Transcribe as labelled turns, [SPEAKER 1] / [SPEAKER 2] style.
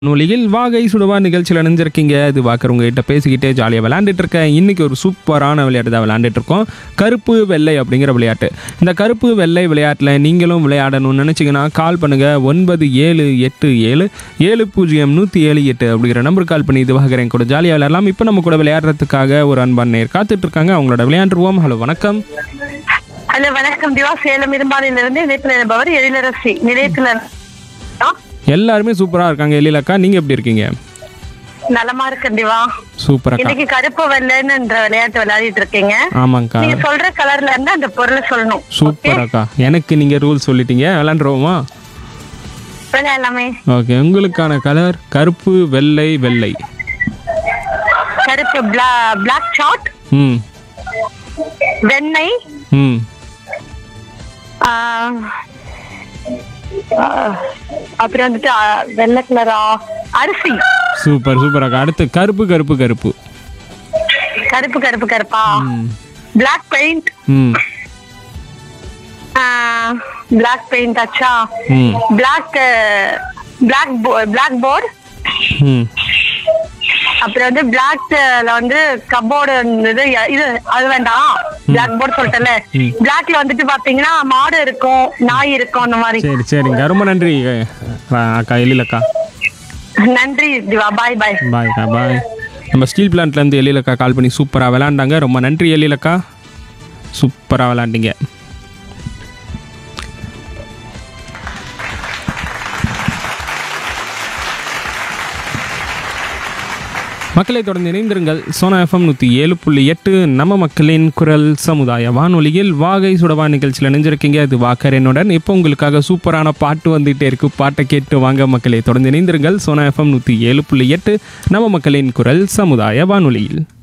[SPEAKER 1] நூலியில் வாகை சுடுவா நிகழ்ச்சியில் இணைஞ்சிருக்கீங்க இது வாக்கர் உங்ககிட்ட பேசிக்கிட்டே ஜாலியாக விளையாண்டுட்டு இருக்கேன் இன்னைக்கு ஒரு சூப்பரான விளையாட்டு தான் விளையாண்டுட்டு இருக்கோம் கருப்பு வெள்ளை அப்படிங்கிற விளையாட்டு இந்த கருப்பு வெள்ளை விளையாட்டில் நீங்களும் விளையாடணும்னு நினச்சிங்கன்னா கால் பண்ணுங்கள் ஒன்பது ஏழு எட்டு ஏழு ஏழு பூஜ்ஜியம் நூற்றி ஏழு எட்டு அப்படிங்கிற நம்பர் கால் பண்ணி இது வாகரன் கூட ஜாலியாக விளையாடலாம் இப்போ நம்ம கூட விளையாடுறதுக்காக ஒரு அன்பான் நேர் காத்துட்டு இருக்காங்க அவங்களோட விளையாண்டுருவோம் ஹலோ வணக்கம்
[SPEAKER 2] ஹலோ வணக்கம் திவா சேலம் இரும்பாலையிலிருந்து இணைப்பில் இருப்பவர் எழிலரசி நிலையத்துல ஆ,
[SPEAKER 1] எல்லாருமே சூப்பராக இருக்காங்க எழிலக்கா நீங்கள் எப்படி இருக்கீங்க
[SPEAKER 2] நலமா இருக்கேன் திவா
[SPEAKER 1] சூப்பராக்கா
[SPEAKER 2] இன்னைக்கு கருப்பு வெள்ளைன்ற விளையாட்டு விளையாடிட்டு இருக்கீங்க
[SPEAKER 1] ஆமாங்க்கா
[SPEAKER 2] நீங்க சொல்ற கலர்ல இருந்து அந்த பொருளை சொல்லணும்
[SPEAKER 1] சூப்பர் அக்கா எனக்கு நீங்கள் ரூல் சொல்லிட்டீங்க விளாண்டுருவோமா
[SPEAKER 2] விளையாடலாமே
[SPEAKER 1] ஓகே உங்களுக்கான கலர் கருப்பு வெள்ளை வெள்ளை
[SPEAKER 2] கருப்பு பிளாக் சாட்
[SPEAKER 1] ம்
[SPEAKER 2] வெண்ணெய்
[SPEAKER 1] ம்
[SPEAKER 2] ஆ, ஆ, அப்புறம் வந்துட்டு ஆ, வெள்ளை கலரா அரிசி
[SPEAKER 1] சூப்பர் சூப்பர் அக்கா அடுத்து கருப்பு கருப்பு கருப்பு
[SPEAKER 2] கருப்பு கருப்பு கருப்பா
[SPEAKER 1] ம்
[SPEAKER 2] பிளாக் பெயிண்ட்
[SPEAKER 1] ம்
[SPEAKER 2] பிளாக் பெயிண்ட் ஆச்சா
[SPEAKER 1] ம்
[SPEAKER 2] பிளாக் பிளாக் பிளாக் போர்டு
[SPEAKER 1] ம்
[SPEAKER 2] அப்புறம் வந்து பிளாக்ல வந்து கப்போர்டு இது இது அது வேண்டாம் பிளாக் போர்டு சொல்லிட்டல பிளாக்ல வந்துட்டு பாத்தீங்கன்னா மாடு இருக்கும் நாய் இருக்கும் அந்த மாதிரி
[SPEAKER 1] சரி சரிங்க ரொம்ப நன்றி அஹ், அக்கா எழிலக்கா
[SPEAKER 2] நன்றி திவா பாய் பாய்
[SPEAKER 1] பாய் அக்கா பாய் நம்ம ஸ்டீல் பிளான்ட்லேருந்து எழிலக்கா கால் பண்ணி சூப்பராக விளாண்டாங்க ரொம்ப நன்றி எழிலக்கா சூப்பராக விளாண்டிங்க மக்களை தொடர்ந்து இணைந்திருங்கள் சோனா எஃப்எம் நூற்றி ஏழு புள்ளி எட்டு நம்ம மக்களின் குரல் சமுதாய வானொலியில் வாகை சுடவா நிகழ்ச்சியில் இணைஞ்சிருக்கீங்க அது வாக்கர் என்னுடன் இப்போ உங்களுக்காக சூப்பரான பாட்டு வந்துகிட்டே இருக்கு பாட்டை கேட்டு வாங்க மக்களை தொடர்ந்து இணைந்திருங்கள் சோனா எஃப்எம் நூற்றி ஏழு புள்ளி எட்டு நம்ம மக்களின் குரல் சமுதாய வானொலியில்